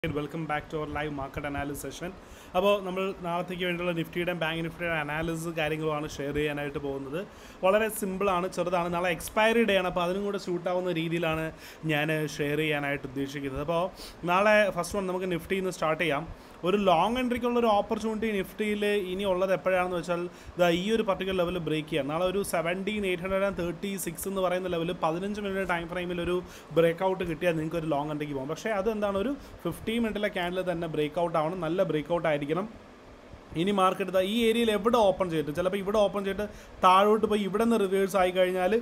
Welcome back to our live market analysis session അപ്പോൾ നമ്മൾ നാളത്തേക്ക് വേണ്ടിയുള്ള നിഫ്റ്റിയുടെയും ബാങ്ക് നിഫ്റ്റിയുടെ അനാലിസിസ് കാര്യങ്ങളുമാണ് ഷെയർ ചെയ്യാനായിട്ട് പോകുന്നത് വളരെ സിമ്പിളാണ് ചെറുതാണ് നാളെ എക്സ്പയറി ഡേ ആണ് അപ്പോൾ അതിനും കൂടെ സ്യൂട്ട് ആവുന്ന രീതിയിലാണ് ഞാൻ ഷെയർ ചെയ്യാനായിട്ട് ഉദ്ദേശിക്കുന്നത് അപ്പോൾ നാളെ ഫസ്റ്റ് വൺ നമുക്ക് നിഫ്റ്റിയിൽ നിന്ന് സ്റ്റാർട്ട് ചെയ്യാം ഒരു ലോങ് എൻട്രിക്കുള്ള ഒരു ഓപ്പർച്യൂണിറ്റി നിഫ്റ്റിയിൽ ഇനി ഉള്ളത് എപ്പോഴാണെന്ന് വെച്ചാൽ ഇതാ ഈ ഒരു പർട്ടിക്കുലർ ലെവൽ ബ്രേക്ക് ചെയ്യാം നാളെ ഒരു seventeen eight hundred and thirty six എന്ന് പറയുന്ന ലെവൽ പതിനഞ്ച് മിനിറ്റ് ടൈം ഫ്രെയിമിൽ ഒരു ബ്രേക്ക് ഔട്ട് കിട്ടിയാൽ നിങ്ങൾക്ക് ഒരു ലോങ് എൻട്രിക്ക് പോകാം പക്ഷേ അത് എന്താണ് ഒരു ഫിഫ്റ്റി മിനിറ്റിലെ ക്യാൻഡിൽ തന്നെ ബ്രേക്ക് ഔട്ട് ആവണം നല്ല ബ്രേക്ക് ഔട്ട് ആയിരിക്കണം ഇനി മാർക്കറ്റ് ഈ ഏരിയയിൽ എവിടെ ഓപ്പൺ ചെയ്തിട്ട് ചിലപ്പോൾ ഇവിടെ ഓപ്പൺ ചെയ്തിട്ട് താഴോട്ട് പോയി ഇവിടെ നിന്ന് റിവേഴ്സ് ആയി കഴിഞ്ഞാൽ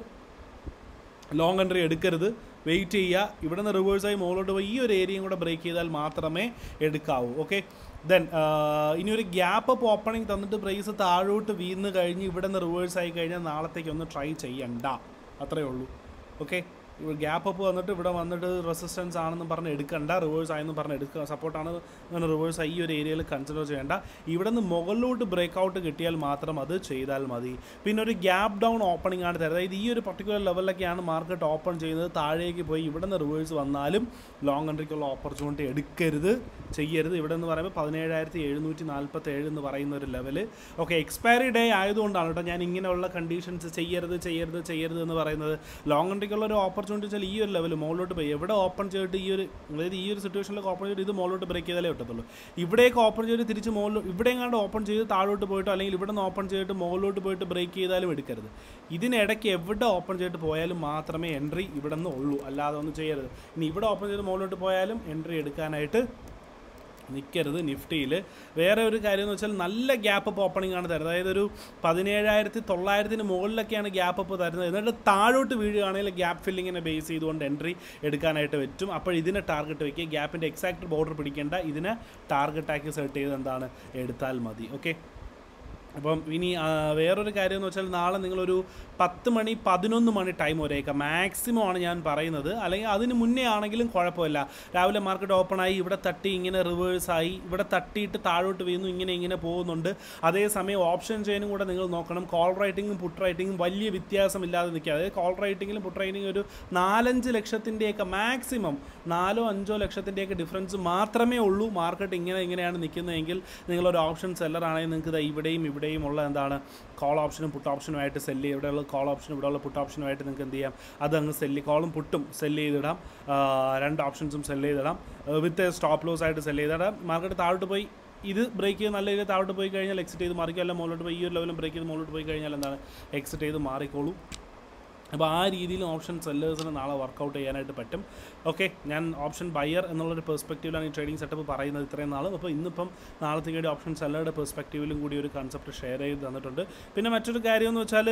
ലോങ് എൻട്രി എടുക്കരുത് വെയിറ്റ് ചെയ്യുക ഇവിടെ നിന്ന് റിവേഴ്സായി മുകളിലോട്ട് പോയി ഈ ഒരു ഏരിയയും കൂടെ ബ്രേക്ക് ചെയ്താൽ മാത്രമേ എടുക്കാവൂ ഓക്കെ ദെൻ ഇനി ഒരു ഗ്യാപ്പ് അപ്പ് ഓപ്പണിംഗ് തന്നിട്ട് പ്രൈസ് താഴോട്ട് വീണ് കഴിഞ്ഞ് ഇവിടെ നിന്ന് റിവേഴ്സ് ആയി കഴിഞ്ഞാൽ നാളത്തേക്ക് ഒന്ന് ട്രൈ ചെയ്യണ്ട അത്രയേ ഉള്ളൂ ഓക്കെ ഗ്യാപ്പ് അപ്പ് വന്നിട്ട് ഇവിടെ വന്നിട്ട് റെസിസ്റ്റൻസ് ആണെന്ന് പറഞ്ഞ് എടുക്കണ്ട റിവേഴ്സ് ആയെന്ന് പറഞ്ഞ് എടുക്കുക സപ്പോർട്ടാണ് അങ്ങനെ റിവേഴ്സ് ഈ ഒരു ഏരിയയിൽ കൺസിഡർ ചെയ്യേണ്ട ഇവിടെ നിന്ന് മുകളിലോട്ട് ബ്രേക്ക് ഔട്ട് കിട്ടിയാൽ മാത്രം അത് ചെയ്താൽ മതി പിന്നെ ഒരു ഗ്യാപ്പ് ഡൗൺ ഓപ്പണിംഗ് ആണ് തരുന്നത് അതായത് ഈ ഒരു പർട്ടിക്കുലർ ലെവലിലൊക്കെയാണ് മാർക്കറ്റ് ഓപ്പൺ ചെയ്യുന്നത് താഴേക്ക് പോയി ഇവിടെ നിന്ന് റിവേഴ്സ് വന്നാലും ലോങ് എൻട്രിക്കുള്ള ഓപ്പർച്യൂണിറ്റി എടുക്കരുത് ചെയ്യരുത് ഇവിടെ നിന്ന് പറയുമ്പോൾ പതിനേഴായിരത്തി എഴുന്നൂറ്റി നാൽപ്പത്തി ഏഴ് എന്ന് പറയുന്ന ഒരു ലെവല് ഓക്കെ എക്സ്പയറി ഡേ ആയതുകൊണ്ടാണ് കേട്ടോ ഞാൻ ഇങ്ങനെയുള്ള കണ്ടീഷൻസ് ചെയ്യരുത് ചെയ്യരുത് ചെയ്യരുത് എന്ന് പറയുന്നത് ലോങ് എൻട്രിക്കുള്ള ഒരു ഓപ്പർച്യൂണിറ്റി വെച്ചാൽ ഈ ഒരു ലെവൽ മുകളിലോട്ട് പോയി എവിടെ ഓപ്പൺ ചെയ്തിട്ട് ഈ ഒരു അതായത് ഈ ഒരു സിറ്റുവേഷനിലൊക്കെ ഓപ്പൺ ചെയ്തിട്ട് ഇത് മുകളിലോട്ട് ബ്രേക്ക് ചെയ്താലേ പറ്റത്തുള്ളൂ ഇവിടേക്ക് ഓപ്പൺ ചെയ്ത് തിരിച്ച് മുകളിൽ ഇവിടെ എങ്ങാണ്ട് ഓപ്പൺ ചെയ്ത് താഴോട്ട് പോയിട്ടോ അല്ലെങ്കിൽ ഇവിടെ നിന്ന് ഓപ്പൺ ചെയ്തിട്ട് മുകളിലോട്ട് പോയിട്ട് ബ്രേക്ക് ചെയ്താലും എടുക്കരുത് ഇതിനിടയ്ക്ക് എവിടെ ഓപ്പൺ ചെയ്തിട്ട് പോയാലും മാത്രമേ എൻട്രി ഇവിടെ നിന്ന് ഉള്ളൂ അല്ലാതെ ഒന്നും ചെയ്യരുത് ഇനി ഇവിടെ ഓപ്പൺ ചെയ്ത് മുകളിലോട്ട് പോയാലും എൻട്രി എടുക്കാനായിട്ട് നിൽക്കരുത് നിഫ്റ്റിയിൽ വേറെ ഒരു കാര്യം എന്ന് വെച്ചാൽ നല്ല ഗ്യാപ്പ് അപ്പ് ഓപ്പണിംഗ് ആണ് തരുന്നത് അതായത് ഒരു പതിനേഴായിരത്തി തൊള്ളായിരത്തിന് മുകളിലൊക്കെയാണ് ഗ്യാപ്പ് അപ്പ് തരുന്നത് എന്നിട്ട് താഴോട്ട് വീഴുകയാണെങ്കിൽ ഗ്യാപ്പ് ഫില്ലിങ്ങിനെ ബേസ് ചെയ്തുകൊണ്ട് എൻട്രി എടുക്കാനായിട്ട് പറ്റും അപ്പോൾ ഇതിനെ ടാർഗറ്റ് വയ്ക്കുക ഗ്യാപ്പിൻ്റെ എക്സാക്ട് ബോർഡർ പിടിക്കേണ്ട ഇതിനെ ടാർഗറ്റാക്കി സെർട്ട് ചെയ്ത് എന്താണ് എടുത്താൽ മതി ഓക്കെ അപ്പം ഇനി ആ, വേറൊരു കാര്യം എന്ന് വെച്ചാൽ നാളെ നിങ്ങളൊരു പത്ത് മണി പതിനൊന്ന് മണി ടൈം വരെയൊക്കെ മാക്സിമം ആണ് ഞാൻ പറയുന്നത് അല്ലെങ്കിൽ അതിന് മുന്നേ ആണെങ്കിലും കുഴപ്പമില്ല രാവിലെ മാർക്കറ്റ് ഓപ്പൺ ആയി ഇവിടെ തട്ടി ഇങ്ങനെ റിവേഴ്സ് ആയി ഇവിടെ തട്ടിയിട്ട് താഴോട്ട് വീണു ഇങ്ങനെ ഇങ്ങനെ പോകുന്നുണ്ട് അതേസമയം ഓപ്ഷൻ ചെയിനും കൂടെ നിങ്ങൾ നോക്കണം കോൾ റൈറ്റിങ്ങും പുട്ട് റൈറ്റിങ്ങും വലിയ വ്യത്യാസമില്ലാതെ നിൽക്കുക അതായത് കോൾ റൈറ്റിങ്ങിലും പുട്ട് റൈറ്റിംഗ് ഒരു നാലഞ്ച് ലക്ഷത്തിൻ്റെയൊക്കെ മാക്സിമം നാലോ അഞ്ചോ ലക്ഷത്തിൻ്റെയൊക്കെ ഡിഫറൻസ് മാത്രമേ ഉള്ളൂ മാർക്കറ്റ് ഇങ്ങനെ ഇങ്ങനെയാണ് നിൽക്കുന്നതെങ്കിൽ നിങ്ങളൊരു ഓപ്ഷൻ സെല്ലറാണെങ്കിൽ നിങ്ങൾക്ക് ദാ ഇവിടെയും ഇവിടെയും ഉള്ള എന്താണ് കോൾ ഓപ്ഷനും പുട്ട് ഓപ്ഷനുമായിട്ട് സെല്ല് ചെയ്യുക ഇവിടെയുള്ള കോൾ ഓപ്ഷനും ഇവിടെയുള്ള പുട്ട് ഓപ്ഷനുമായിട്ട് നിങ്ങൾക്ക് എന്ത് ചെയ്യാം അത് അങ്ങ് സെല്ല് കോളും പുട്ടും സെല്ല് ചെയ്തിടാം ആ, രണ്ട് ഓപ്ഷൻസും സെല്ല് ചെയ്തിടാം വിത്ത് സ്റ്റോപ്പ് ലോസ് ആയിട്ട് സെല്ല് ചെയ്തിടാം മാർക്കറ്റ് താഴോട്ട് പോയി ഇത് ബ്രേക്ക് ചെയ്ത് നല്ല രീതിയിൽ താഴോട്ട് പോയി കഴിഞ്ഞാൽ എക്സിറ്റ് ചെയ്ത് മാറിക്കോ അല്ല മുകളിലോട്ട് പോയി ഈ ഒരു ലെവലും ബ്രേക്ക് ചെയ്ത് മുകളിലോട്ട് പോയി കഴിഞ്ഞാൽ എന്താണ് എക്സിറ്റ് ചെയ്ത് മാറിക്കോളൂ അപ്പോൾ ആ രീതിയിൽ ഓപ്ഷൻ സെല്ലേഴ്സിന് നാളെ വർക്കൗട്ട് ചെയ്യാനായിട്ട് പറ്റും ഓക്കെ ഞാൻ ഓപ്ഷൻ ബയർ എന്നുള്ളൊരു പെർസ്പെക്റ്റീവിലാണ് ഈ ട്രേഡിംഗ് സെറ്റപ്പ് പറയുന്നത് ഇത്രയും നാളും അപ്പോൾ ഇന്നിപ്പം നാളത്തേക്ക് വേണ്ടി ഓപ്ഷൻ സെല്ലറുടെ പെർസ്പെക്റ്റീവിലും കൂടി ഒരു കൺസെപ്റ്റ് ഷെയർ ചെയ്ത് തന്നിട്ടുണ്ട് പിന്നെ മറ്റൊരു കാര്യം എന്ന് വെച്ചാൽ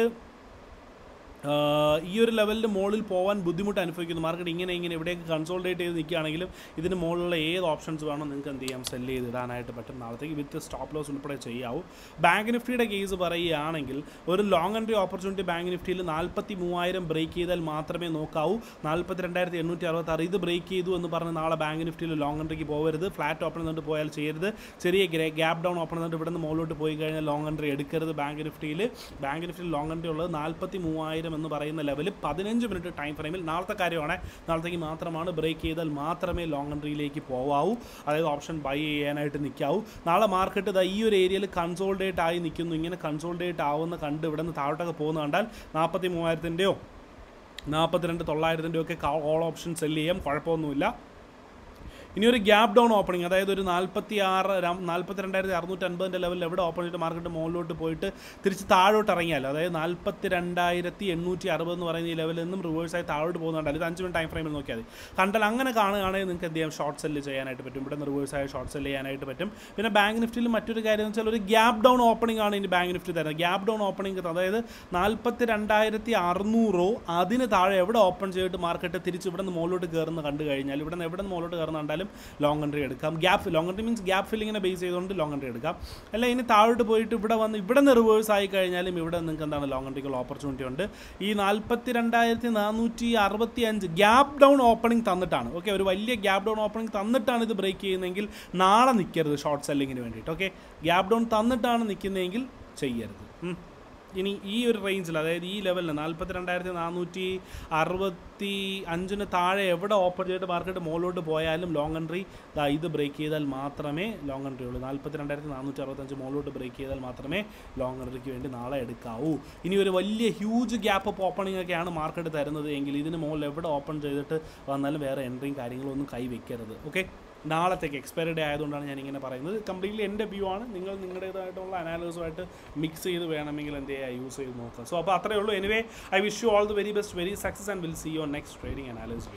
ആഹ് ഈ ഒരു ലെവലിൻ്റെ മുകളിൽ പോകാൻ ബുദ്ധിമുട്ട് അനുഭവിക്കുന്നു മാർക്കറ്റ് ഇങ്ങനെ ഇങ്ങനെ ഇവിടേക്ക് കൺസോൾട്ടേറ്റ് ചെയ്ത് നിൽക്കുകയാണെങ്കിലും ഇതിന് മുകളിലുള്ള ഏത് ഓപ്ഷൻസ് വേണോ നിങ്ങൾക്ക് എന്ത് ചെയ്യാം സെല്ല് ചെയ്ത് ഇടാനായിട്ട് പറ്റും നാളത്തേക്ക് വിത്ത് സ്റ്റോപ്പ് ലോസ് ഉൾപ്പെടെ ചെയ്യാവൂ ബാങ്ക് നിഫ്റ്റിയുടെ കേസ് പറയുകയാണെങ്കിൽ ഒരു ലോങ് എൻട്രി ഓപ്പർച്യൂണിറ്റി ബാങ്ക് നിഫ്റ്റിയിൽ നാൽപ്പത്തി മൂവായിരം ബ്രേക്ക് ചെയ്താൽ മാത്രമേ നോക്കാവൂ നാൽപ്പത്തി രണ്ടായിരത്തി എണ്ണൂറ്റി അറുപത്തി ആറ് ഇത് ബ്രേക്ക് ചെയ്തു എന്ന് പറഞ്ഞ് നാളെ ബാങ്ക് നിഫ്റ്റിയിൽ ലോങ് എൻട്രിക്ക് പോകരുത് ഫ്ലാറ്റ് ഓപ്പൺ എന്നിട്ട് പോയാൽ ചെയ്യരുത് ചെറിയ ഗ്യാപ്പ് ഡൗൺ ഓപ്പൺ എന്നിട്ട് ഇവിടെ നിന്ന് മുകളിലോട്ട് പോയി കഴിഞ്ഞാൽ ലോങ് എൻട്രി എടുക്കരുത് ബാങ്ക് നിഫ്റ്റിയിൽ ബാങ്ക് നിഫ്റ്റിയിൽ ലോങ് എൻട്രി ഉള്ളത് നാൽപ്പത്തി മൂവായിരം എന്ന് പറയുന്ന ലെവൽ പതിനഞ്ച് മിനിറ്റ് ടൈം ഫ്രെയിമിൽ നാളത്തെ കാര്യമാണ് നാളത്തേക്ക് മാത്രമാണ് ബ്രേക്ക് ചെയ്താൽ മാത്രമേ ലോങ് എൻട്രിയിലേക്ക് പോവാവൂ അതായത് ഓപ്ഷൻ ബൈ ചെയ്യാനായിട്ട് നിൽക്കാവൂ നാളെ മാർക്കറ്റ് ഇതാ ഈ ഒരു ഏരിയയിൽ കൺസോൾഡേറ്റ് ആയി നിൽക്കുന്നു ഇങ്ങനെ കൺസോൾഡേറ്റ് ആവുന്ന കണ്ട് ഇവിടെ നിന്ന് താഴോട്ടൊക്കെ പോകുന്ന കണ്ടാൽ നാൽപ്പത്തി മൂവായിരത്തിൻ്റെയോ നാൽപ്പത്തിരണ്ട് തൊള്ളായിരത്തിൻ്റെയോ ഒക്കെ കോൾ ഓപ്ഷൻ സെല്ല് ചെയ്യാം കുഴപ്പമൊന്നുമില്ല ഇനി ഒരു ഗ്യാപ്പ് ഡൗൺ ഓപ്പണിംഗ് അതായത് ഒരു നാൽപ്പത്തി ആറ് നാൽപ്പത്തി രണ്ടായിരത്തി അറുന്നൂറ്റി അൻപതിൻ്റെ ലെവലിൽ എവിടെ ഓപ്പൺ ചെയ്തിട്ട് മാർക്കറ്റ് മുകളിലോട്ട് പോയിട്ട് തിരിച്ച് താഴോട്ട് ഇറങ്ങിയാൽ അതായത് നാൽപ്പത്തി രണ്ടായിരത്തി എണ്ണൂറ്റി അറുപത് എന്ന് പറയുന്ന ഈ ലെവലിൽ നിന്നും റിവേഴ്സായി താഴോട്ട് പോകുന്നുണ്ടല്ലോ ഇത് അഞ്ച് മിനിറ്റ് ടൈം ഫ്രെയിമിൽ നോക്കിയാൽ മതി കണ്ടാൽ അങ്ങനെ കാണുകയാണെങ്കിൽ നിങ്ങൾക്ക് എന്ത് ചെയ്യാം ഷോർട്ട് സെല്ല് ചെയ്യാനായിട്ട് പറ്റും ഇവിടെ നിന്ന് റിവേഴ്സായി ഷോർട്ട് സെല്ല് ചെയ്യാനായിട്ട് പറ്റും പിന്നെ ബാങ്ക് നിഫ്റ്റിയിൽ മറ്റൊരു കാര്യം എന്ന് വെച്ചാൽ ഒരു ഗ്യാപ്പ് ഡൗൺ ഓപ്പണിംഗ് ആണ് ഇനി ബാങ്ക് നിഫ്റ്റി തരുന്നത് ഗ്യാപ്പ് ഡൗൺ ഓപ്പണിംഗ് അതായത് നാൽപ്പത്തി രണ്ടായിരത്തി അറുന്നൂറോ അതിന് താഴെ എവിടെ ഓപ്പൺ ചെയ്തിട്ട് മാർക്കറ്റ് തിരിച്ച് ഇവിടെ നിന്ന് മുകളിലോട്ട് കയറുന്ന കണ്ടു കഴിഞ്ഞാൽ ഇവിടെ നിന്ന് എവിടെ നിന്ന് മുകളിലോട്ട് കയറുന്ന കണ്ടാലും ലോങ് എൻട്രി എടുക്കാം gap long entry means gap ഫില്ലിങ്ങിനെ ബേസ് ചെയ്തുകൊണ്ട് ലോങ് എൻട്രി എടുക്കാം അല്ല ഇനി താഴോട്ട് പോയിട്ട് ഇവിടെ വന്ന് ഇവിടെ നിന്ന് റിവേഴ്സ് ആയി കഴിഞ്ഞാലും ഇവിടെ നിങ്ങൾക്ക് എന്താണ് ലോങ് എൻട്രിക്കുള്ള ഓപ്പർച്യൂണിറ്റി ഉണ്ട് ഈ നാൽപ്പത്തി രണ്ടായിരത്തി നാനൂറ്റി അറുപത്തി അഞ്ച് ഗ്യാപ്പ് ഡൗൺ ഓപ്പണിംഗ് തന്നിട്ടാണ് ഓക്കെ ഒരു വലിയ ഗ്യാപ്പ് ഡൗൺ ഓപ്പണിംഗ് തന്നിട്ടാണ് ഇത് ബ്രേക്ക് ചെയ്യുന്നതെങ്കിൽ നാളെ നിൽക്കരുത് ഷോർട്ട് സെല്ലിങ്ങിന് വേണ്ടിയിട്ട് ഓക്കെ ഗ്യാപ്പ് ഡൗൺ തന്നിട്ടാണ് നിൽക്കുന്നതെങ്കിൽ ചെയ്യരുത് ഉം. ഇനി ഈ ഒരു റേഞ്ചിൽ അതായത് ഈ ലെവലിൽ നാൽപ്പത്തി രണ്ടായിരത്തി നാനൂറ്റി അറുപത്തി അഞ്ചിന് താഴെ എവിടെ ഓപ്പൺ ചെയ്തിട്ട് മാർക്കറ്റ് മുകളിലോട്ട് പോയാലും ലോങ് എൻട്രി ദാ ഇത് ബ്രേക്ക് ചെയ്താൽ മാത്രമേ ലോങ് എൻട്രി ഉള്ളൂ നാൽപ്പത്തി രണ്ടായിരത്തി നാനൂറ്റി അറുപത്തഞ്ച് മുകളിലോട്ട് ബ്രേക്ക് ചെയ്താൽ മാത്രമേ ലോങ് എൻട്രിക്ക് വേണ്ടി നാളെ എടുക്കാവൂ ഇനി ഒരു വലിയ ഹ്യൂജ് ഗ്യാപ്പ് അപ്പ് ഓപ്പണിംഗ് ഒക്കെയാണ് മാർക്കറ്റ് തരുന്നത് എങ്കിൽ ഇതിന് മുകളിൽ എവിടെ ഓപ്പൺ ചെയ്തിട്ട് വന്നാലും വേറെ എൻട്രിയും കാര്യങ്ങളും ഒന്നും കൈവയ്ക്കരുത് ഓക്കെ നാളത്തേക്ക് എക്സ്പയറി ഡേ ആയതുകൊണ്ടാണ് ഞാൻ ഇങ്ങനെ പറയുന്നത് കംപ്ലീറ്റ്ലി എൻ്റെ വ്യൂ ആണ് നിങ്ങൾ നിങ്ങളുടേതായിട്ടുള്ള അനാലിസുമായിട്ട് മിക്സ് ചെയ്ത് വേണമെങ്കിൽ എന്ത് ചെയ്യുക യൂസ് ചെയ്ത് നോക്കാം സോ അപ്പോൾ അത്രയേ ഉള്ളൂ anyway I wish you all the very best very success and will see your next trading അനാലിസ്